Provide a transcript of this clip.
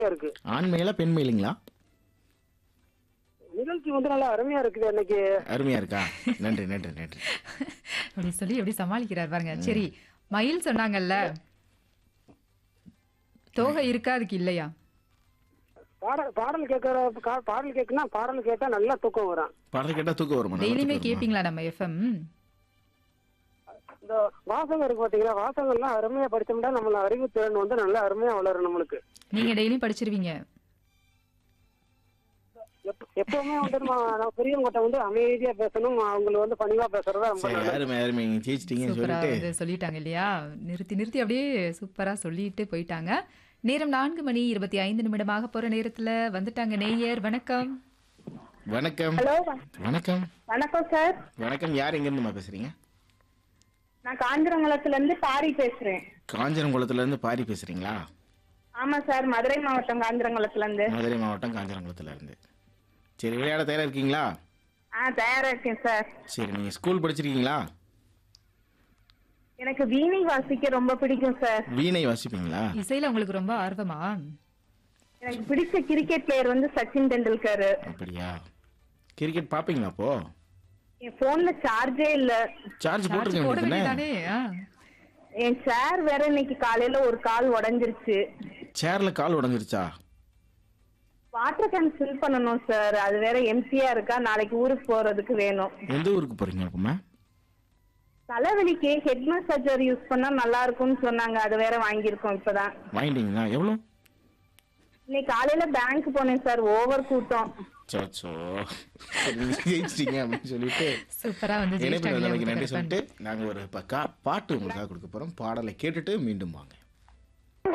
இருக்கு ஆண் மயிலா பெண் மயிலுங்களா நிகழ்ச்சி வந்து நல்லா அருமையா இருக்குது இன்னைக்கு அருமையா இருக்கா நன்றி நன்றி நன்றி அப்படி சொல்லி எப்படி சமாளிக்கிறார் பாருங்க சரி மயில் சொன்னாங்கல்ல தோகை இருக்கா அதுக்கு இல்லையா பாடல் பாடல் கேட்கற கா- பாடல் கேட்கனா பாடல் கேட்டா நல்லா தூக்கம் வரும் பாடல் கேட்டா தூக்கம் வருமா நல்லா டெய்லியுமே தூக்கம் வருமா? கேப்பீங்களா நம்ம எஃப்எம் இந்த வாசகம் இருக்கு பாத்தீங்களா வாசகம்லாம் அருமையா படிச்சோம்னா நம்மள அறிவு திறன் வந்து நல்லா அருமையா வளரும் நம்மளுக்கு நீங்க டெய்லியும் படிச்சிருவீங்க எப்ப- எப்பவுமே வந்து நம்ம நம்ம பெரியவங்ககிட்ட வந்து அமைதியா பேசணும் அவங்கள வந்து பணிவா பேசுறதா ரொம்ப சரி நல்லது அருமை அருமை நீங்க ஜெயிச்சிட்டீங்கன்னு சூப்பரா சொல்லிட்டு வந்து சொல்லிட்டாங்க இல்லையா நிறுத்தி நிறுத்தி அப்படியே சூப்பரா சொல்லிட்டு போயிட்டாங்க நேரம் நான்கு மணி இருபத்தி ஐந்து நிமிடமாக போற நேரத்துல வந்துட்டாங்க நேயர் வணக்கம் வணக்கம் ஹலோ வணக்கம் வணக்கம் சார் வணக்கம் யார் எங்க இருந்துமா பேசுறீங்க நான் காஞ்சிரங்குளத்துல இருந்து பாரி பேசுறேன் காஞ்சனகுளத்துல இருந்து பாரி பேசுறீங்களா ஆமா சார் மதுரை மாவட்டம் காஞ்சிரங்குளத்துல இருந்து மதுரை மாவட்டம் காஞ்சனகுளத்துல இருந்து சரி விளையாட தயாரா இருக்கீங்களா ஆ தயாரா இருக்கேன் சார் சரி நீங்க ஸ்கூல் படிச்சிருக்கீங்களா எனக்கு வீணை வாசிக்க ரொம்ப பிடிக்கும் சார் வீணை வாசிப்பீங்களா இசையில உங்களுக்கு ரொம்ப ஆர்வமா எனக்கு பிடிச்ச கிரிக்கெட் பிளேயர் வந்து சச்சின் டெண்டுல்கர் அப்படியா கிரிக்கெட் பாப்பீங்களா அப்போ என் போன்ல சார்ஜே இல்ல சார்ஜ் சார்ஜ் போட்டுருக்க போட வேண்டியதுதானே வேண்டியதானே ஆ. என் சேர் வேற இன்னைக்கு காலையில ஒரு கால் உடைஞ்சிருச்சு சேர்ல கால் உடஞ்சிருச்சா வாட்டர் கேன் ஃபில் பண்ணணும் சார் அது வேற எம்டியா இருக்கா நாளைக்கு ஊருக்கு போறதுக்கு வேணும் எந்த ஊருக்கு போறீங்க அப்பமா தலைவலிக்கு ஹெட் மசாஜர் யூஸ் பண்ணா நல்லா இருக்கும்னு சொன்னாங்க அது வேற வாங்கியிருக்கோம் இப்பதான் வாங்கிட்டீங்களா எவ்வளோ இன்னைக்கு காலையில பேங்க் போனேன் சார் ஓவர் கூட்டம் சோச்சோ சரி, நீங்க ஜெயிச்சிட்டீங்க அப்படின்னு சொல்லிட்டு சூப்பரா வந்து இணைப்பில் ஜெயிச்சிட்டாங்க வந்தமைக்கு நன்றி இல்லையா? சொல்லிட்டு நாங்க ஒரு ப- கா- பாட்டு உங்களுக்காக கொடுக்க போறோம் பாடலை கேட்டுட்டு மீண்டும் வாங்க